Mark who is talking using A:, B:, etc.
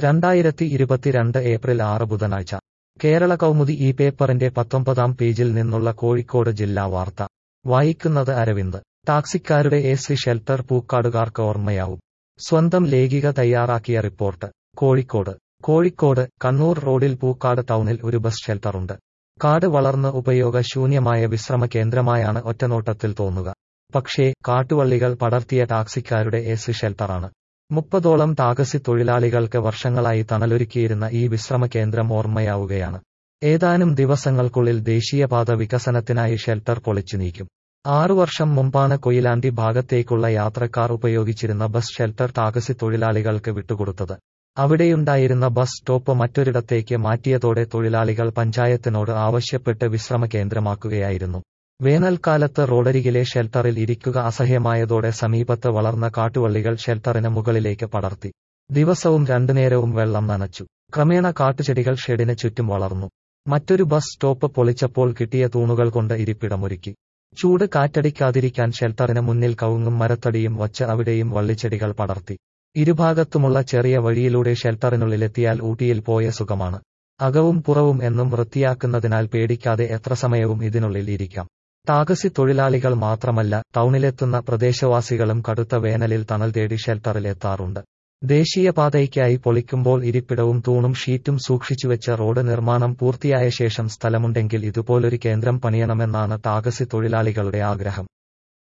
A: രണ്ടായിരത്തി ഇരുപത്തിരണ്ട് ഏപ്രിൽ ആറ് ബുധനാഴ്ച കേരള കൗമുദി ഈ പേപ്പറിന്റെ പത്തൊമ്പതാം പേജിൽ നിന്നുള്ള കോഴിക്കോട് ജില്ലാ വാർത്ത വായിക്കുന്നത് അരവിന്ദ് ടാക്സിക്കാരുടെ എ സി ഷെൽട്ടർ പൂക്കാടുകാർക്ക് ഓർമ്മയാവും സ്വന്തം ലേഖിക തയ്യാറാക്കിയ റിപ്പോർട്ട് കോഴിക്കോട് കോഴിക്കോട് കണ്ണൂർ റോഡിൽ പൂക്കാട് ടൗണിൽ ഒരു ബസ് ഷെൽട്ടറുണ്ട് കാട് വളർന്ന് ഉപയോഗശൂന്യമായ വിശ്രമ കേന്ദ്രമായാണ് ഒറ്റനോട്ടത്തിൽ തോന്നുക പക്ഷേ കാട്ടുവള്ളികൾ പടർത്തിയ ടാക്സിക്കാരുടെ എ സി ഷെൽട്ടറാണ് മുപ്പതോളം ടാക്സി തൊഴിലാളികൾക്ക് വർഷങ്ങളായി തണലൊരുക്കിയിരുന്ന ഈ വിശ്രമ കേന്ദ്രം ഓർമ്മയാവുകയാണ് ഏതാനും ദിവസങ്ങൾക്കുള്ളിൽ ദേശീയപാത വികസനത്തിനായി ഷെൽട്ടർ പൊളിച്ചു നീക്കും ആറു വർഷം മുമ്പാണ് കൊയിലാണ്ടി ഭാഗത്തേക്കുള്ള യാത്രക്കാർ ഉപയോഗിച്ചിരുന്ന ബസ് ഷെൽട്ടർ ടാക്സി തൊഴിലാളികൾക്ക് വിട്ടുകൊടുത്തത് അവിടെയുണ്ടായിരുന്ന ബസ് സ്റ്റോപ്പ് മറ്റൊരിടത്തേക്ക് മാറ്റിയതോടെ തൊഴിലാളികൾ പഞ്ചായത്തിനോട് ആവശ്യപ്പെട്ട് വിശ്രമ കേന്ദ്രമാക്കുകയായിരുന്നു വേനൽക്കാലത്ത് റോഡരികിലെ ഷെൽട്ടറിൽ ഇരിക്കുക അസഹ്യമായതോടെ സമീപത്ത് വളർന്ന കാട്ടുവള്ളികൾ ഷെൽട്ടറിന് മുകളിലേക്ക് പടർത്തി ദിവസവും രണ്ടു നേരവും വെള്ളം നനച്ചു ക്രമേണ കാട്ടുചെടികൾ ഷെഡിന് ചുറ്റും വളർന്നു മറ്റൊരു ബസ് സ്റ്റോപ്പ് പൊളിച്ചപ്പോൾ കിട്ടിയ തൂണുകൾ കൊണ്ട് ഇരിപ്പിടമൊരുക്കി ചൂട് കാറ്റടിക്കാതിരിക്കാൻ ഷെൽട്ടറിന് മുന്നിൽ കവുങ്ങും മരത്തടിയും വച്ച് അവിടെയും വള്ളിച്ചെടികൾ പടർത്തി ഇരുഭാഗത്തുമുള്ള ചെറിയ വഴിയിലൂടെ ഷെൽട്ടറിനുള്ളിലെത്തിയാൽ ഊട്ടിയിൽ പോയ സുഖമാണ് അകവും പുറവും എന്നും വൃത്തിയാക്കുന്നതിനാൽ പേടിക്കാതെ എത്ര സമയവും ഇതിനുള്ളിൽ ഇരിക്കാം ടാക്സി തൊഴിലാളികൾ മാത്രമല്ല ടൗണിലെത്തുന്ന പ്രദേശവാസികളും കടുത്ത വേനലിൽ തണൽ തേടി ഷെൽട്ടറിൽ എത്താറുണ്ട് ദേശീയപാതയ്ക്കായി പൊളിക്കുമ്പോൾ ഇരിപ്പിടവും തൂണും ഷീറ്റും സൂക്ഷിച്ചുവെച്ച റോഡ് നിർമ്മാണം പൂർത്തിയായ ശേഷം സ്ഥലമുണ്ടെങ്കിൽ ഇതുപോലൊരു കേന്ദ്രം പണിയണമെന്നാണ് ടാക്സി തൊഴിലാളികളുടെ ആഗ്രഹം